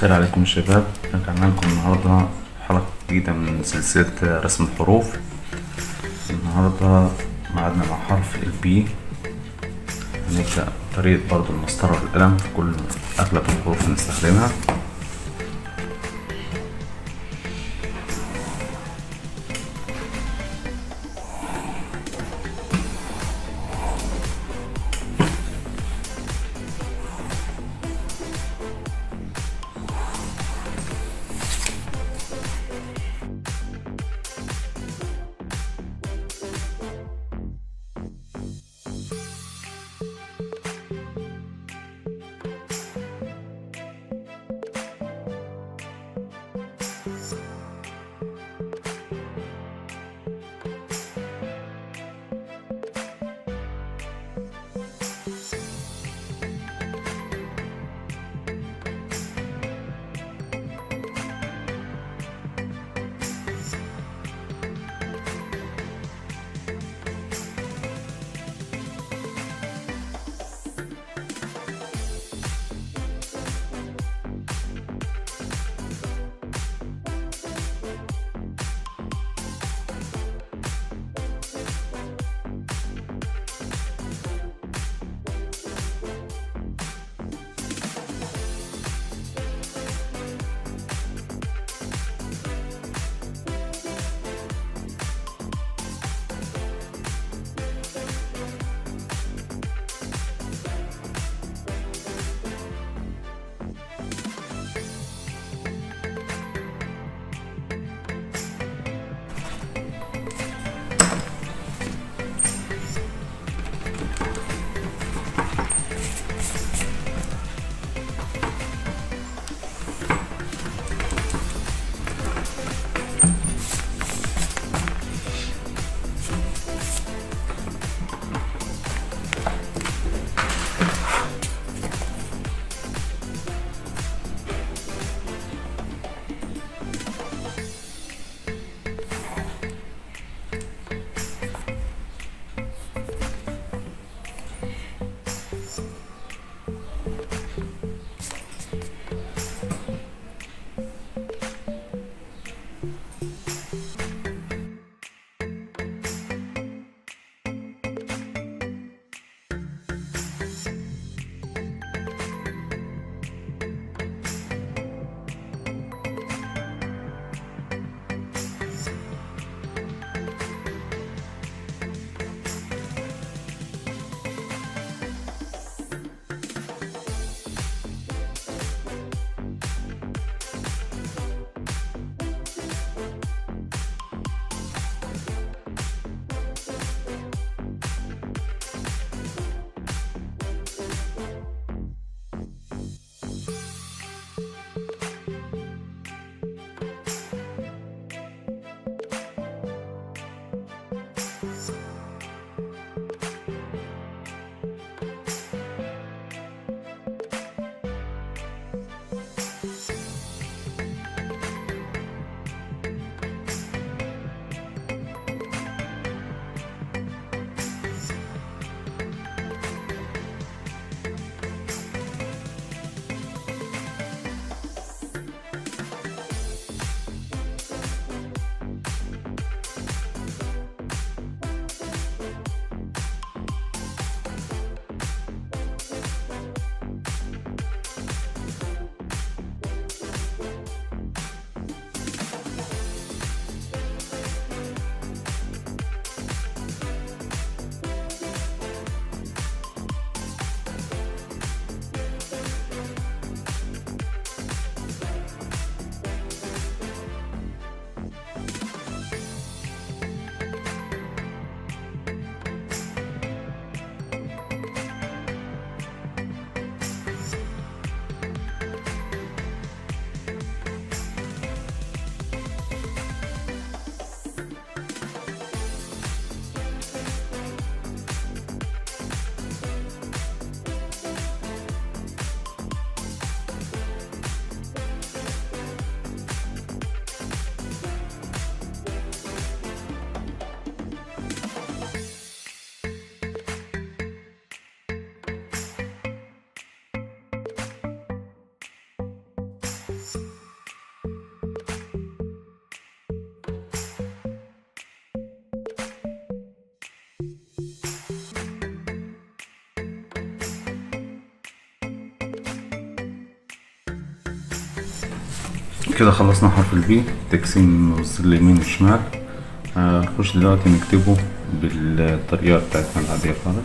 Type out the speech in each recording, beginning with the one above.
الخير عليكم يا شباب رجعنا لكم النهاردة حلقة جديدة من سلسلة رسم الحروف النهاردة معادنا مع حرف البي هنبدأ طريقة برضو المسطرة والقلم في كل أغلب الحروف اللي نستخدمها كده خلصنا حرف البي تقسيم الظل اليمين والشمال هنخش دلوقتي نكتبه بالطريقة بتاعتنا العادية خالص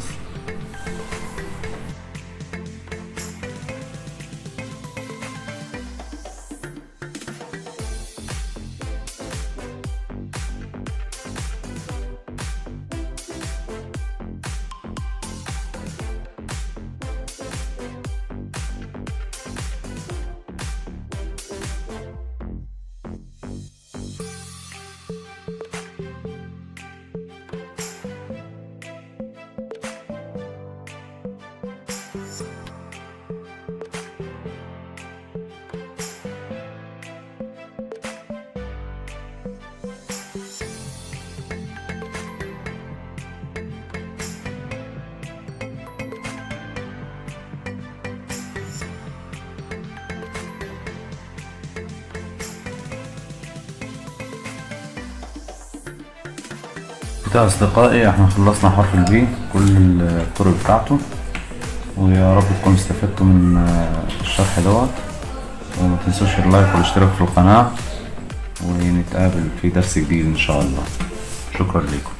كده أصدقائي احنا خلصنا حرف البي كل الطرق بتاعته ويا رب تكونوا استفدتوا من الشرح دوت وما تنسوش اللايك والاشتراك في القناة ونتقابل في درس جديد إن شاء الله شكرا لكم